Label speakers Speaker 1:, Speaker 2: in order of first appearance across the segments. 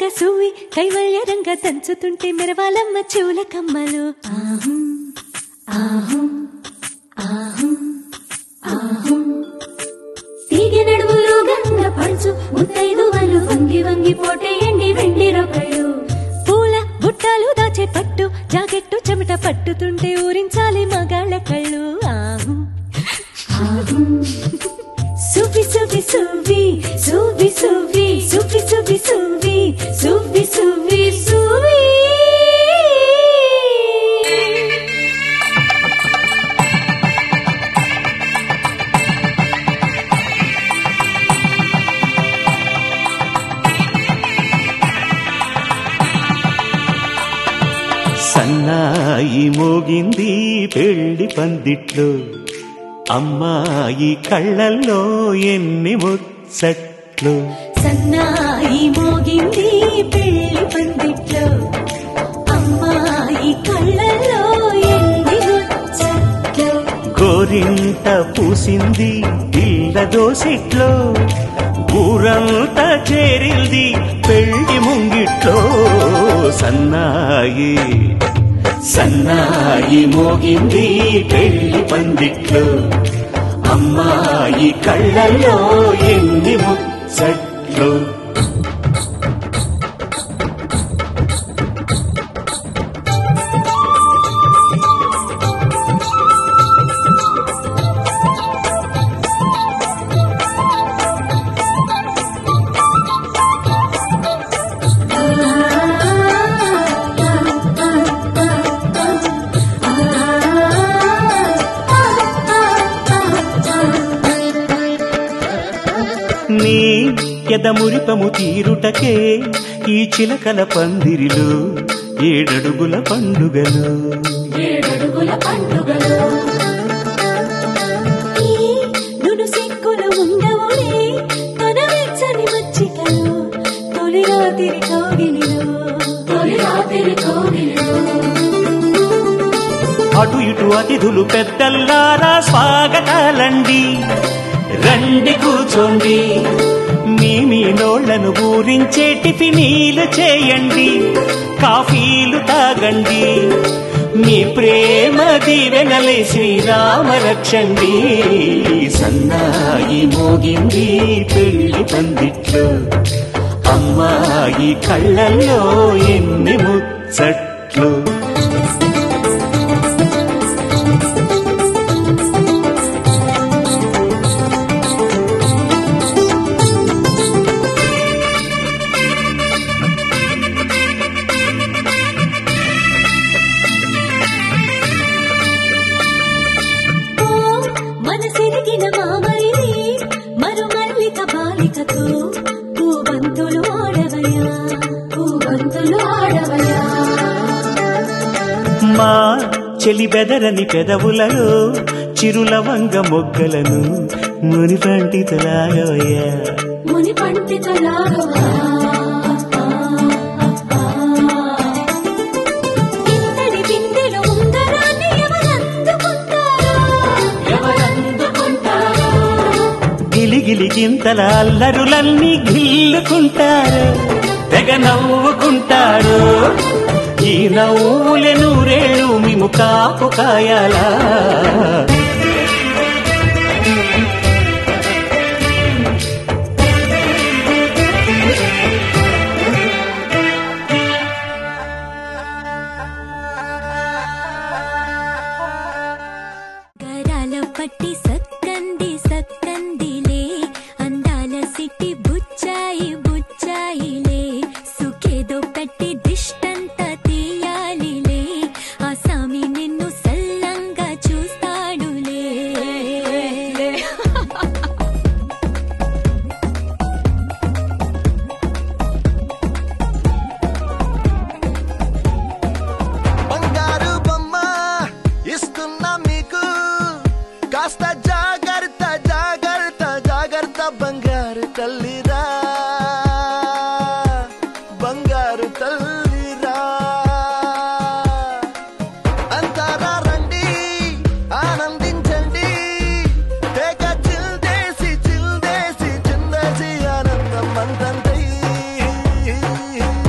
Speaker 1: రంగ సువి కైవల్య రంగ దంచుతుంటే మెరవాలమ్మ చెవుల కమ్మలు ఆహు ఆహు ఆహు ఆహు తీగె నడుములు గంగ పడుచు ముత్తైదు వాళ్ళు వంగి వంగి పోటేయండి వెండి రొకళ్ళు పూల బుట్టాలు దాచే పట్టు జాకెట్టు చెమట పట్టుతుంటే ఊరించాలి మగాళ్ళ కళ్ళు ఆహు ఆహు సువి సువి సువి సువి సువి సువి సువి సువి సువి సువి సువి
Speaker 2: సన్నాయి మోగింది పెళ్లి పందిట్లో అమ్మాయి కళ్ళల్లో ఎన్ని ముచ్చట్లు
Speaker 1: సన్నాయి మోగింది పెళ్లి పందిట్లో అమ్మాయి కళ్ళలో ఎండి ముచ్చట్లు
Speaker 2: గోరింట పూసింది ఇళ్ళ దోసిట్లో ఊరంతా చేరింది పెళ్లి ముంగిట్లో సన్నాయి సన్నాయి మోగింది పెళ్లి పందిట్లో అమ్మాయి కళ్ళల్లో ఎన్ని ముచ్చట్లు నీ ఎదమురిపము తీరుటకే ఈ చిలకల పందిరిలో ఏడడుగుల పండుగలు
Speaker 1: ఏడడుగుల పండుగలు ఈ నును సిక్కులు ఉండవులే తన వెచ్చని మచ్చికలు తొలి రాత్రి కోగిలిలో తొలి రాత్రి కోగిలిలో
Speaker 2: అటు ఇటు అతిథులు పెద్దల్లారా స్వాగతాలండి రండి కూర్చోండి మీ మీ నోళ్లను ఊరించే టిఫినీలు చేయండి కాఫీలు తాగండి మీ ప్రేమ దీవెనలే శ్రీరామ రక్షండి సన్నాయి మోగింది పెళ్లి పందిట్లో అమ్మాయి కళ్ళల్లో ఎన్ని ముచ్చట్లు
Speaker 1: ఓ మనసిరిగిన మామరిది మరు మల్లిక బాలికతో పూబంతులు ఆడవయా పూబంతులు ఆడవయా
Speaker 2: మా చెలి బెదరని పెదవులలో చిరులవంగ మొగ్గలను మునిపంటి తలాగవయ్యా
Speaker 1: ముని పండితులాగవా ఇంతటి బిందెలు ఉంగరాన్ని ఎవరందుకుంటారో ఎవరందుకుంటారో
Speaker 2: గిలిగిలి గింతల అల్లరులన్నీ గిల్లుకుంటారు తెగ నవ్వుకుంటారు ఈ నవ్వులే నూరేళ్ళు మేము కాపు కాయాలా
Speaker 1: గరాల పట్టి సక్కంది సక్కందిలే అందాల సిట్టి బుచ్చాయి బుచ్చాయిలే సుఖేదో పెట్టి దిష్టంత తీయాలిలే ఆ సామి నిన్ను సల్లంగా చూస్తాడులే
Speaker 3: బంగారు బొమ్మ ఇస్తున్నా మీకు కాస్త జాగ్రత్త జాగ్రత్త జాగ్రత్త బంగారు తల్లిరా బంగారు తల్లిరా అంతారా రండి ఆనందించండి తెగ చిల్దేసి చిల్దేసి చిందేసి ఆనందం అంతంతై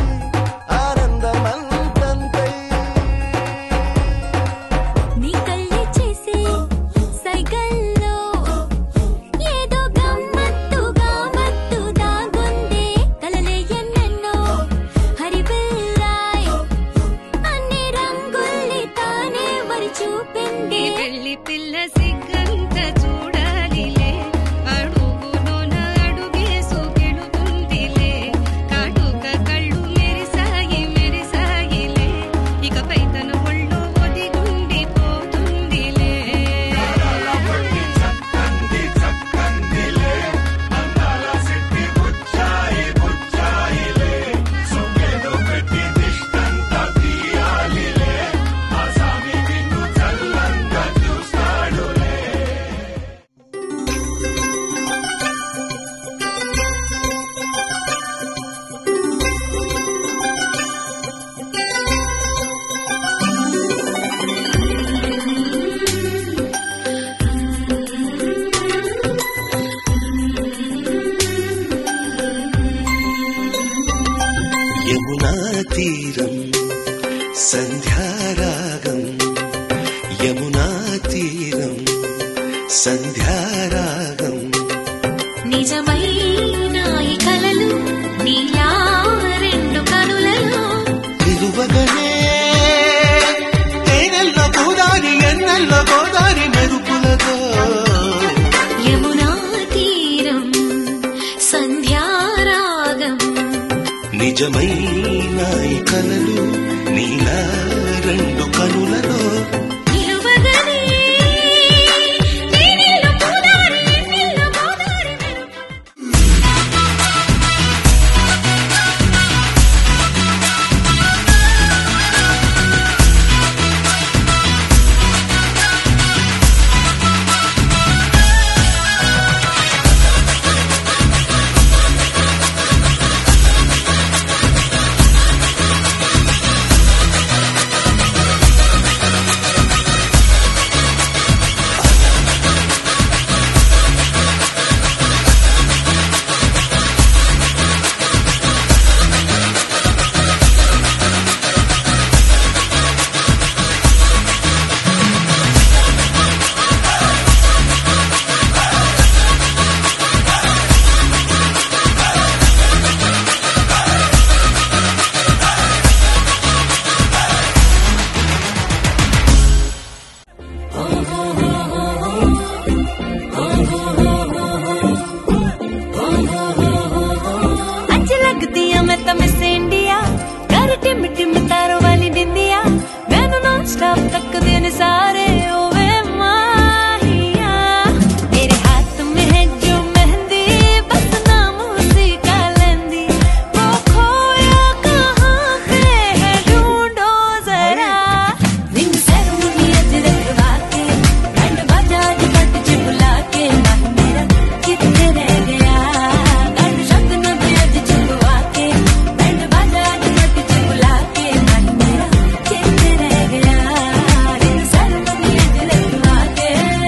Speaker 4: యమునా తీరం సంధ్యారాగం యమునా తీరం సంధ్యారాగం
Speaker 1: నిజమైన ఈ కలలు నీలా రెండు కనులలో
Speaker 4: నిలువగనే తేనెల్లో గోదారి ఎన్నెల్లో గోదారి మెరుపులతో
Speaker 1: యమునా తీరం సంధ్యారాగం
Speaker 4: నిజమైన ఈ కలలు నీలా రెండు కనులలో
Speaker 1: నిలువగనే నీనిలో గోదారి ఎన్నెల్లో గోదారి మెరుపు. अच्छी लगती है मैं तो मिस इंडिया कर टिम टिम तारों वाली बिंदिया मैंने नॉन स्टॉप तक दिन सारे ओवे माहिया तेरे हाथ में है जो मेहंदी बस नाम उसी का लेंदी वो खोया कहाँ पे है ढूंढो जरा रिंग सेरेमनी अज रखवा के बैंड बाजा जी कट चिपला के मन मेरा कितने रह गया बैंड शब्द न भी अज चिपवा के बैंड बाजा जी कट चिपला के मन मेरा कितने रह गया रिंग सेरेमनी अज रखवा के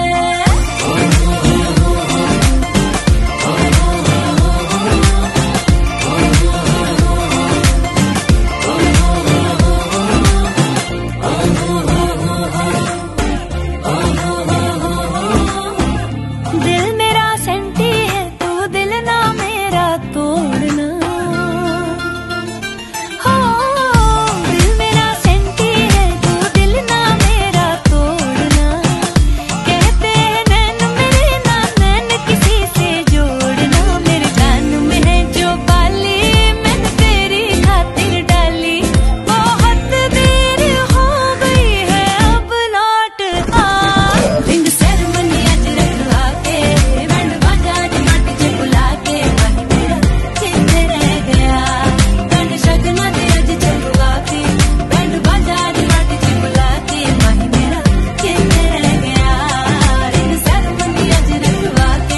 Speaker 1: दिल मेरा सेंटी है तू दिल ना मेरा तोड़ना हो दिल मेरा सेंटी है तू दिल ना मेरा तोड़ना कहते हैं नैन मेरे ना नैन किसी से जोड़ना मेरे कान में है जो बाली मैंने तेरी खातिर डाली बहुत देर हो गई है अब लौट आ रिंग सेरेमनी आज रखवा के बैंड बाजा जी मट जे बुला के मन मेरा चित रह गया बैंड शगना दे आज चलवा के बैंड बाजा जी मट जे बुला के मन मेरा चित रह गया रिंग सेरेमनी आज रखवा के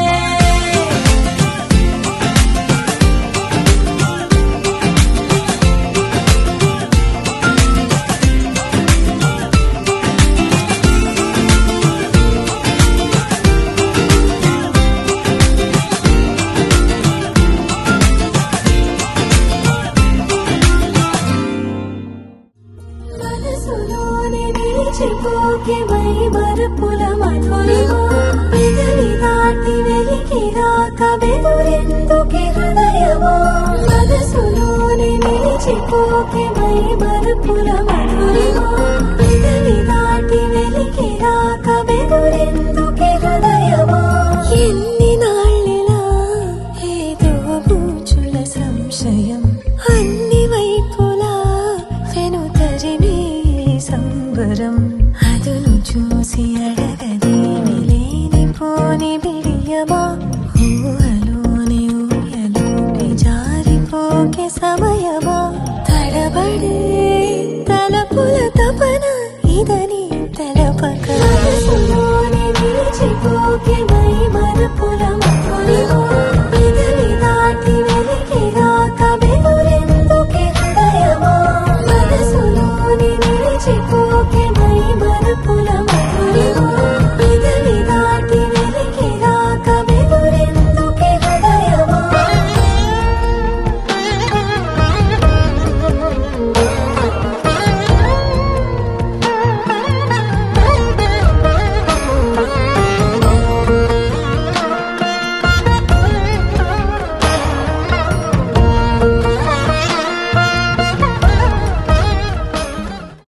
Speaker 1: మనసులోని నిలిచిపోకే మై మరుపుల మధురిమా పెదవి దాటి వెలికి రాక బెదురెందుకి హృదయమా మనసులోని నిలిచిపోకే మై మరుపుల మధురిమా పెదవి దాటి వెలికి రాక బెదురెందుకి హృదయమా ఎన్ని నాళ్ళిలా ఏదో బూచుల సంశయం అన్ని వైపులా వెను తరిమే సంబరం అదును చూసి అడగదేమి లేని పోని బిడియమా ఊహలోని ఊయలోకి జారిపోకే సమయమా తడబడే తలపుల తపన ఇదని